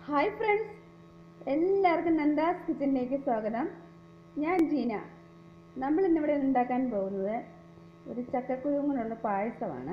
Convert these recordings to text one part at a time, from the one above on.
hi friends എല്ലാവർക്കും നന്ദാസ് കിച്ചണിലേക്ക് സ്വാഗതം ഞാൻ ജീന നമ്മൾ ഇന്നിവിടെ ഉണ്ടാക്കാൻ പോകുന്നത് ഒരു ചക്കക്കുരു കൊണ്ടുള്ള പായസമാണ്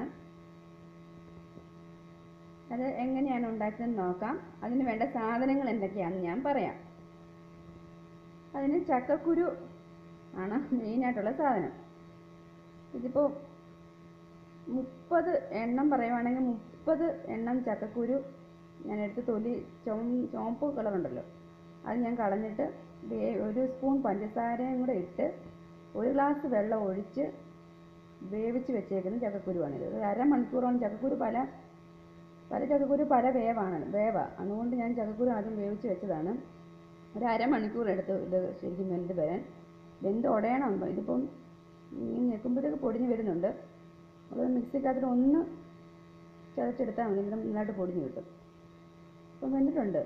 അത് എങ്ങനെയാണ് ഉണ്ടാക്കുന്നത് നോക്കാം അതിന് വേണ്ട സാധനങ്ങൾ എന്തൊക്കെയാണെന്ന് ഞാൻ പറയാം അതിന് ചക്കക്കുരു ആണ് മെയിനായിട്ടുള്ള സാധനം ഇതിപ്പോൾ മുപ്പത് എണ്ണം പറയുവാണെങ്കിൽ മുപ്പത് എണ്ണം ചക്കക്കുരു ഞാൻ എടുത്ത് തൊലി ചുവ ചുവപ്പ് കളറുണ്ടല്ലോ അത് ഞാൻ കളഞ്ഞിട്ട് വേ- ഒരു സ്പൂൺ പഞ്ചസാരയും കൂടെ ഇട്ട് ഒരു ഗ്ലാസ് വെള്ളം ഒഴിച്ച് വേവിച്ച് വെച്ചേക്കുന്ന ചക്കക്കുരുവാണിത് ഒരു അരമണിക്കൂറോളം ചക്കക്കുരു പല പല ചക്കക്കുരു പല വേവാണ് വേവ അതുകൊണ്ട് ഞാൻ ചക്കക്കുരു ആദ്യം വേവിച്ച് വെച്ചതാണ് ഒരു അരമണിക്കൂർ എടുത്ത് ഇത് ശരിക്കും വെന്ത് വരാൻ വെന്ത് ഉടയണം ഇതിപ്പം ഈ ഞെക്കുമ്പോഴത്തേക്ക് പൊടിഞ്ഞ് വരുന്നുണ്ട് അത് മിക്സിക്കകത്തിട്ട് ഒന്ന് ചതച്ചെടുത്താൽ മതി എന്നിട്ട് നന്നായിട്ട് പൊടിഞ്ഞ് കിട്ടും ഇപ്പം വെന്തിട്ടുണ്ട്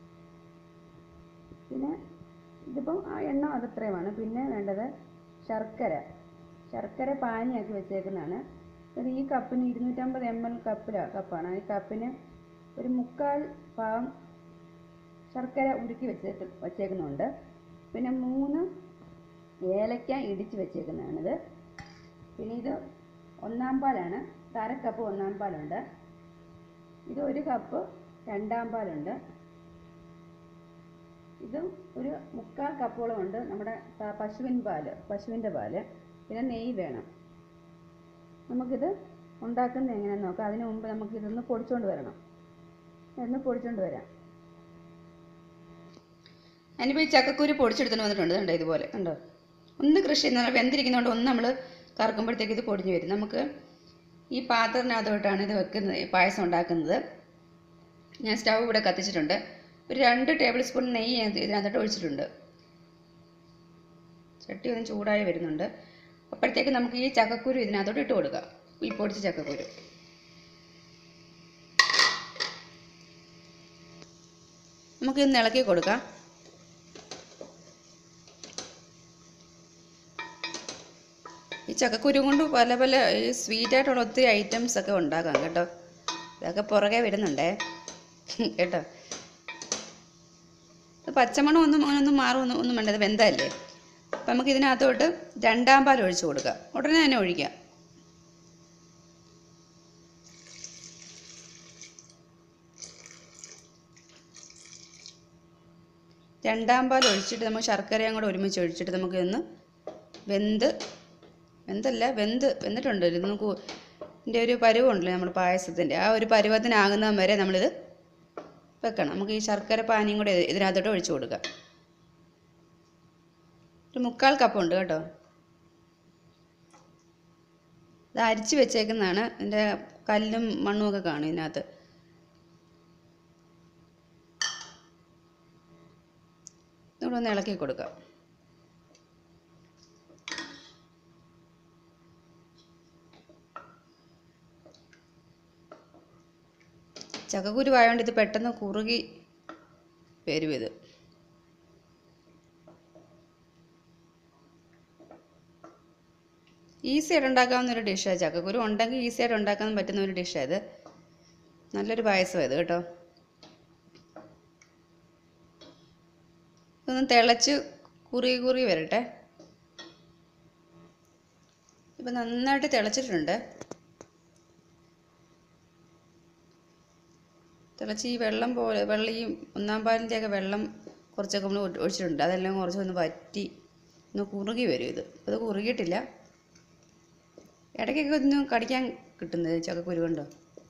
പിന്നെ ഇതിപ്പം ആ എണ്ണ അതത്രയുമാണ് പിന്നെ വേണ്ടത് ശർക്കര ശർക്കര പാനിയാക്കി വെച്ചേക്കുന്നതാണ് ഇത് ഈ കപ്പിന് ഇരുന്നൂറ്റമ്പത് എം എൽ കപ്പില കപ്പാണ് ഈ കപ്പിന് ഒരു മുക്കാൽ പാവം ശർക്കര ഉരുക്കി വെച്ചിട്ട് വച്ചേക്കുന്നുണ്ട് പിന്നെ മൂന്ന് ഏലക്ക ഇടിച്ച് വെച്ചേക്കുന്നതാണിത് പിന്നെ ഇത് ഒന്നാം പാലാണ് അര കപ്പ് ഒന്നാം പാലുണ്ട് ഇത് ഒരു കപ്പ് രണ്ടാം പാലുണ്ട് ഇത് ഒരു മുക്കാൽ കപ്പോളം ഉണ്ട് നമ്മുടെ പ- പശുവിൻ പാല് പശുവിൻ്റെ പാല് പിന്നെ നെയ്യ് വേണം നമുക്കിത് ഉണ്ടാക്കുന്നത് എങ്ങനെയാണെന്ന് നോക്കാം അതിന് മുമ്പ് നമുക്ക് ഇതൊന്ന് പൊടിച്ചുകൊണ്ട് വരണം ഇതൊന്ന് പൊടിച്ചുകൊണ്ട് വരാം ഞാനിപ്പോൾ ഈ ചക്കക്കുരു പൊടിച്ചെടുത്തുകൊണ്ട് വന്നിട്ടുണ്ട് കണ്ടോ ഇതുപോലെ കണ്ടോ ഒന്ന് കൃഷി ചെയ്യുന്ന വെന്തിരിക്കുന്നതുകൊണ്ട് ഒന്ന് നമ്മൾ കറക്കുമ്പോഴത്തേക്ക് ഇത് പൊടിഞ്ഞു വരും നമുക്ക് ഈ പാത്രത്തിനകത്തോട്ടാണ് ഇത് വെക്കുന്നത് ഈ പായസം ഉണ്ടാക്കുന്നത് ഞാൻ സ്റ്റൗ ഇവിടെ കത്തിച്ചിട്ടുണ്ട് ഒരു രണ്ട് ടേബിൾ സ്പൂൺ നെയ്യ് ഞാൻ ഇതിനകത്തോട്ട് ഒഴിച്ചിട്ടുണ്ട് ചട്ടി ഒന്ന് ചൂടായി വരുന്നുണ്ട് അപ്പോഴത്തേക്ക് നമുക്ക് ഈ ചക്കക്കുരു ഇതിനകത്തോട്ട് ഇട്ട് കൊടുക്കാം ഈ പൊടിച്ച ചക്കക്കുരു നമുക്ക് ഇന്ന് ഇളക്കി കൊടുക്കാം ഈ ചക്കക്കുരു കൊണ്ട് പല പല ഈ സ്വീറ്റായിട്ടുള്ള ഒത്തിരി ഐറ്റംസ് ഒക്കെ ഉണ്ടാക്കാം കേട്ടോ ഇതൊക്കെ പുറകെ വരുന്നുണ്ടേ കേട്ടോ ഇത് പച്ചമണം ഒന്നും അങ്ങനൊന്നും മാറുമൊന്നും ഒന്നും വേണ്ട ഇത് വെന്തല്ലേ അപ്പം നമുക്ക് ഇതിനകത്തോട്ട് രണ്ടാം പാൽ ഒഴിച്ചു കൊടുക്കാം ഉടനെ തന്നെ ഒഴിക്കാം രണ്ടാം പാൽ ഒഴിച്ചിട്ട് നമുക്ക് ശർക്കരയും കൂടെ ഒരുമിച്ച് ഒഴിച്ചിട്ട് നമുക്ക് ഇന്ന് വെന്ത് വെന്തല്ല വെന്ത് വെന്തിട്ടുണ്ട് ഇത് നമുക്ക് ഇതിൻ്റെ ഒരു പരുവമുണ്ടല്ലോ നമ്മുടെ പായസത്തിൻ്റെ ആ ഒരു പരുവത്തിനാകുന്നതും വരെ നമ്മളിത് വെക്കണം നമുക്ക് ഈ ശർക്കര പാനിയും കൂടെ ഇതിനകത്തോട്ട് ഒഴിച്ചു കൊടുക്കാം ഒരു മുക്കാൽ കപ്പുണ്ട് കേട്ടോ ഇത് അരിച്ച് വെച്ചേക്കുന്നതാണ് ഇതിൻ്റെ കല്ലും മണ്ണും ഒക്കെ കാണും ഇതിനകത്ത് ഇതുകൂടെ ഒന്ന് ഇളക്കി കൊടുക്കാം ചക്കക്കുരു ആയതുകൊണ്ട് ഇത് പെട്ടെന്ന് കുറുകി വരും ഇത് ഈസി ആയിട്ട് ഉണ്ടാക്കാവുന്ന ഒരു ഡിഷാണ് ചക്കക്കുരു ഉണ്ടെങ്കിൽ ഈസി ആയിട്ട് ഉണ്ടാക്കാൻ പറ്റുന്ന ഒരു ഡിഷാണ് ഇത് നല്ലൊരു പായസം ഇത് കേട്ടോ ഇതൊന്ന് തിളച്ച് കുറുകി കുറുകി വരട്ടെ ഇപ്പം നന്നായിട്ട് തിളച്ചിട്ടുണ്ട് തിളച്ച് ഈ വെള്ളം പോലെ വെള്ളം ഈ ഒന്നാം പാലിൻ്റെയൊക്കെ വെള്ളം കുറച്ചൊക്കെ നമ്മൾ ഒഴിച്ചിട്ടുണ്ട് അതെല്ലാം കുറച്ച് ഒന്ന് വറ്റി ഒന്ന് കുറുകി വരും ഇത് അപ്പോൾ ഇത് കുറുകിയിട്ടില്ല ഇടയ്ക്കൊക്കെ ഒന്ന് കടിക്കാൻ കിട്ടുന്നത് ചക്കക്കുരു കൊണ്ടോ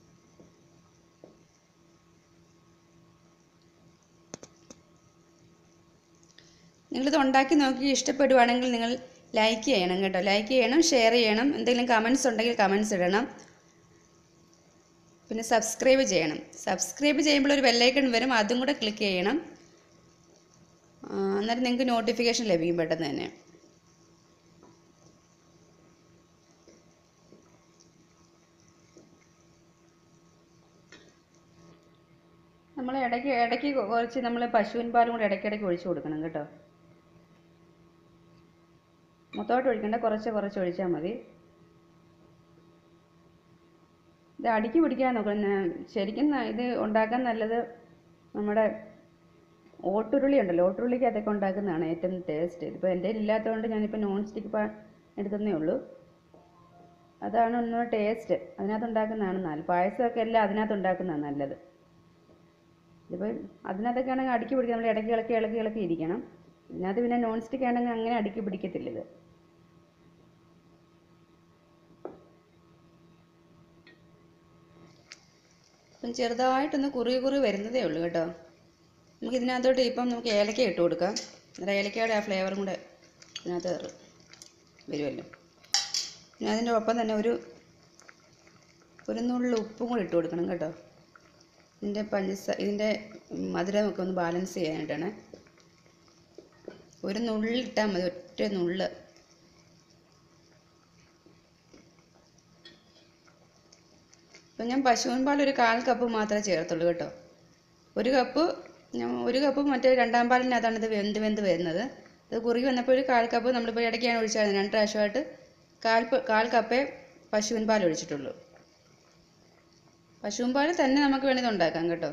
നിങ്ങളിത് ഉണ്ടാക്കി നോക്കി ഇഷ്ടപ്പെടുവാണെങ്കിൽ നിങ്ങൾ ലൈക്ക് ചെയ്യണം കേട്ടോ ലൈക്ക് ചെയ്യണം ഷെയർ ചെയ്യണം എന്തെങ്കിലും കമൻസ് ഉണ്ടെങ്കിൽ കമൻസ് ഇടണം പിന്നെ സബ്സ്ക്രൈബ് ചെയ്യണം സബ്സ്ക്രൈബ് ചെയ്യുമ്പോൾ ഒരു ബെല്ലൈക്കൺ വരും അതും കൂടെ ക്ലിക്ക് ചെയ്യണം ആ, അന്നേരം നിങ്ങൾക്ക് നോട്ടിഫിക്കേഷൻ ലഭിക്കും പെട്ടെന്ന് തന്നെ നമ്മൾ ഇടയ്ക്ക് ഇടയ്ക്ക് കുറച്ച് നമ്മൾ പശുവിൻ പാലും കൂടെ ഇടയ്ക്കിടയ്ക്ക് ഒഴിച്ചു കൊടുക്കണം കേട്ടോ മൊത്തമായിട്ട് ഒഴിക്കണ്ട കുറച്ച് കുറച്ച് ഒഴിച്ചാൽ മതി ഇത് അടുക്കി പിടിക്കാൻ നോക്കണം ശരിക്കും ന- ഇത് ഉണ്ടാക്കാൻ നല്ലത് നമ്മുടെ ഓട്ടുരുളി ഉണ്ടല്ലോ ഓട്ടുരുളിക്കകത്തൊക്കെ ഉണ്ടാക്കുന്നതാണ് ഏറ്റവും ടേസ്റ്റ് ഇതിപ്പോൾ എൻ്റെ ഇല്ലാത്തതുകൊണ്ട് ഞാനിപ്പോൾ നോൺ സ്റ്റിക്ക് പാൻ എടുക്കുന്നേ ഉള്ളൂ അതാണ് ഒന്നുകൂടെ ടേസ്റ്റ് അതിനകത്ത് ഉണ്ടാക്കുന്നതാണ് നല്ലത് പായസമൊക്കെ എല്ലാം അതിനകത്ത് ഉണ്ടാക്കുന്നതാണ് നല്ലത് ഇതിപ്പോൾ അതിനകത്തൊക്കെ ആണെങ്കിൽ അടുക്കി പിടിക്കുക നമ്മൾ ഇടയ്ക്ക് ഇളക്കി ഇളക്കി ഇളക്കി ഇരിക്കണം ഇതിനകത്ത് പിന്നെ നോൺ സ്റ്റിക്ക് ആണെങ്കിൽ അങ്ങനെ അടുക്കി പിടിക്കത്തില്ല ഇത് ഇപ്പം ചെറുതായിട്ടൊന്ന് കുറുകി കുറുകി വരുന്നതേ ഉള്ളൂ കേട്ടോ നമുക്ക് ഇതിനകത്തോട്ട് ഇപ്പം നമുക്ക് ഏലക്ക ഇട്ട് കൊടുക്കാം അന്നേരം ഏലക്കയുടെ ആ ഫ്ലേവറും കൂടെ ഇതിനകത്ത് കയറും വരുമല്ലോ പിന്നെ അതിൻ്റെ ഒപ്പം തന്നെ ഒരു ഒരു നുള്ളു ഉപ്പും കൂടി ഇട്ട് കൊടുക്കണം കേട്ടോ ഇതിൻ്റെ പഞ്ചസ ഇതിൻ്റെ മധുരമൊക്കെ ഒന്ന് ബാലൻസ് ചെയ്യാനായിട്ടാണ് ഒരു നുള്ളിട്ടാൽ മതി ഒറ്റ നുള്ള് ഇപ്പം ഞാൻ പശുവിൻ പാൽ ഒരു കാൽ കപ്പ് മാത്രമേ ചേർത്തുള്ളൂ കേട്ടോ ഒരു കപ്പ് ഞാൻ ഒരു കപ്പ് മറ്റേ രണ്ടാം പാലിനകത്താണ് ഇത് വെന്ത് വെന്ത് വരുന്നത് ഇത് കുറുകി വന്നപ്പോൾ ഒരു കാൽ കപ്പ് നമ്മളിപ്പോൾ ഇടയ്ക്കാണ് ഒഴിച്ചാൽ രണ്ട് പ്രാവശ്യമായിട്ട് കാൽ പ- കാൽ കപ്പേ പശുവിൻ പാൽ ഒഴിച്ചിട്ടുള്ളൂ പശുവിൻ പാൽ തന്നെ നമുക്ക് വേണമെങ്കിൽ ഉണ്ടാക്കാം കേട്ടോ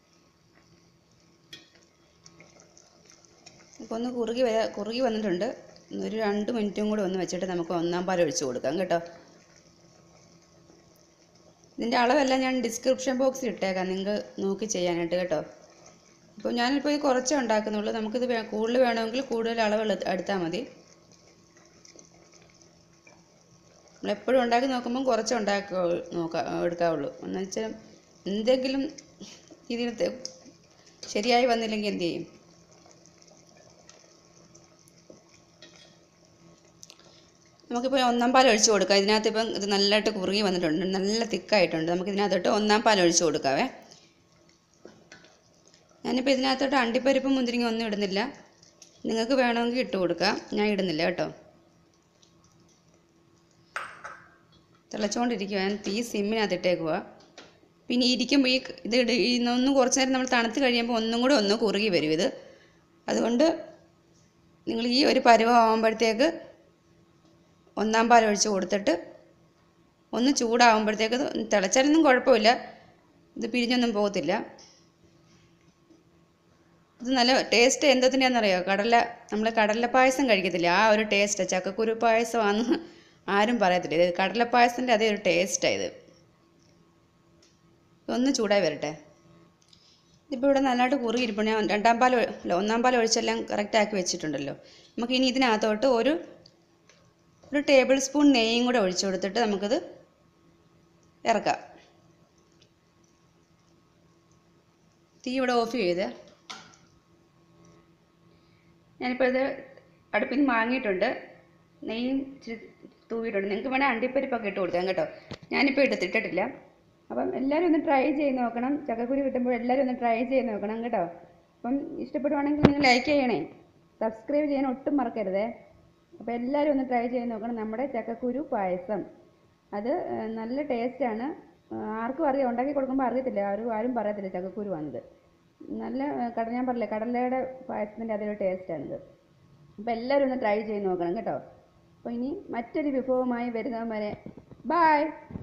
അപ്പോൾ ഒന്ന് കുറുകി വരാ കുറുകി വന്നിട്ടുണ്ട് ഒരു രണ്ട് മിനിറ്റും കൂടെ ഒന്ന് വെച്ചിട്ട് നമുക്ക് ഒന്നാം പാൽ ഒഴിച്ച് കൊടുക്കാം കേട്ടോ ഇതിൻ്റെ അളവെല്ലാം ഞാൻ ഡിസ്ക്രിപ്ഷൻ ബോക്സിൽ ഇട്ടേക്കാം നിങ്ങൾക്ക് നോക്കി ചെയ്യാനായിട്ട് കേട്ടോ ഇപ്പോൾ ഞാനിപ്പോൾ ഇത് കുറച്ചേ ഉണ്ടാക്കുന്നുള്ളൂ നമുക്കിത് വേ- കൂടുതൽ വേണമെങ്കിൽ കൂടുതൽ അളവ് എടുത്താൽ മതി നമ്മളെപ്പോഴും ഉണ്ടാക്കി നോക്കുമ്പം കുറച്ച് ഉണ്ടാക്കുക നോക്കാം എടുക്കാവുള്ളൂ എന്ന് വെച്ചാൽ എന്തെങ്കിലും ഇതിന് തെ- ശരിയായി വന്നില്ലെങ്കിൽ എന്ത് ചെയ്യും നമുക്കിപ്പോൾ ഒന്നാം പാൽ ഒഴിച്ച് കൊടുക്കാം ഇതിനകത്ത് ഇപ്പം ഇത് നല്ലതായിട്ട് കുറുകി വന്നിട്ടുണ്ട് നല്ല തിക്കായിട്ടുണ്ട് നമുക്ക് ഇതിനകത്തോട്ട് ഒന്നാം പാൽ ഒഴിച്ച് കൊടുക്കാവേ ഞാനിപ്പോൾ ഇതിനകത്തോട്ട് അണ്ടിപ്പരിപ്പ് മുന്തിരിങ്ങ ഒന്നും ഇടുന്നില്ല നിങ്ങൾക്ക് വേണമെങ്കിൽ ഇട്ട് കൊടുക്കാം ഞാൻ ഇടുന്നില്ല കേട്ടോ തിളച്ചുകൊണ്ടിരിക്കുക ഞാൻ തീ സിമ്മിനകത്ത് ഇട്ടേക്കുക പിന്നെ ഇരിക്കുമ്പോൾ ഈ ഇത് ഇട- ഈ ഒന്ന് കുറച്ച് നേരം നമ്മൾ തണുത്ത് കഴിയുമ്പോൾ ഒന്നും കൂടെ ഒന്ന് കുറുകി വരും ഇത് അതുകൊണ്ട് നിങ്ങൾ ഈ ഒരു പരുവം ആകുമ്പോഴത്തേക്ക് ഒന്നാം പാൽ ഒഴിച്ച് കൊടുത്തിട്ട് ഒന്ന് ചൂടാകുമ്പോഴത്തേക്ക് ഇത് തിളച്ചാലൊന്നും കുഴപ്പമില്ല ഇത് പിരിഞ്ഞൊന്നും പോകത്തില്ല ഇത് നല്ല ടേസ്റ്റ് എന്തത്തിൻ്റെയാണെന്നറിയോ കടല നമ്മൾ കടല പായസം കഴിക്കത്തില്ല ആ ഒരു ടേസ്റ്റ് ചക്കക്കുരു പായസമാണെന്ന് ആരും പറയത്തില്ല ഇത് കടല പായസത്തിൻ്റെ അതേ ഒരു ടേസ്റ്റാണ് ഇത് ഒന്ന് ചൂടായി വരട്ടെ ഇതിപ്പോൾ ഇവിടെ നല്ലതായിട്ട് കുറുകിയിരിപ്പോൾ ഞാൻ രണ്ടാം പാൽ ഒഴി- അല്ല ഒന്നാം പാൽ ഒഴിച്ചെല്ലാം കറക്റ്റ് ആക്കി വെച്ചിട്ടുണ്ടല്ലോ നമുക്ക് ഇനി ഇതിനകത്തോട്ട് ഒരു ഒരു ടേബിൾ സ്പൂൺ നെയ്യും കൂടെ ഒഴിച്ചു കൊടുത്തിട്ട് നമുക്കിത് ഇറക്കാം തീ ഇവിടെ ഓഫ് ചെയ്ത് ഞാനിപ്പോൾ ഇത് അടുപ്പിൽ നിന്ന് വാങ്ങിയിട്ടുണ്ട് നെയ്യും ഇച്ചിരി തൂവിയിട്ടുണ്ട് നിങ്ങൾക്ക് വേണേൽ അണ്ടിപ്പരിപ്പൊക്കെ ഇട്ട് കൊടുക്കാം കേട്ടോ ഞാനിപ്പോൾ എടുത്തിട്ടിട്ടില്ല അപ്പം എല്ലാവരും ഒന്ന് ട്രൈ ചെയ്ത് നോക്കണം ചക്കക്കുരു കിട്ടുമ്പോൾ എല്ലാവരും ഒന്ന് ട്രൈ ചെയ്ത് നോക്കണം കേട്ടോ അപ്പം ഇഷ്ടപ്പെടുവാണെങ്കിൽ നിങ്ങൾ ലൈക്ക് ചെയ്യണേ സബ്സ്ക്രൈബ് ചെയ്യാൻ ഒട്ടും മറക്കരുതേ അപ്പോൾ എല്ലാവരും ഒന്ന് ട്രൈ ചെയ്ത് നോക്കണം നമ്മുടെ ചക്കക്കുരു പായസം അത് ഏഹ്, നല്ല ടേസ്റ്റാണ് ആർക്കും അറിയാം ഉണ്ടാക്കി കൊടുക്കുമ്പോൾ അറിയത്തില്ല ആരും ആരും പറയത്തില്ല ചക്കക്കുരു വന്നത് നല്ല ഏഹ്, കട ഞാൻ പറഞ്ഞില്ലേ കടലയുടെ പായസത്തിൻ്റെ അതേ ടേസ്റ്റാണിത് അപ്പോൾ എല്ലാവരും ഒന്ന് ട്രൈ ചെയ്ത് നോക്കണം കേട്ടോ അപ്പോൾ ഇനി മറ്റൊരു വിഭവമായി വരുന്നവരെ ബായ്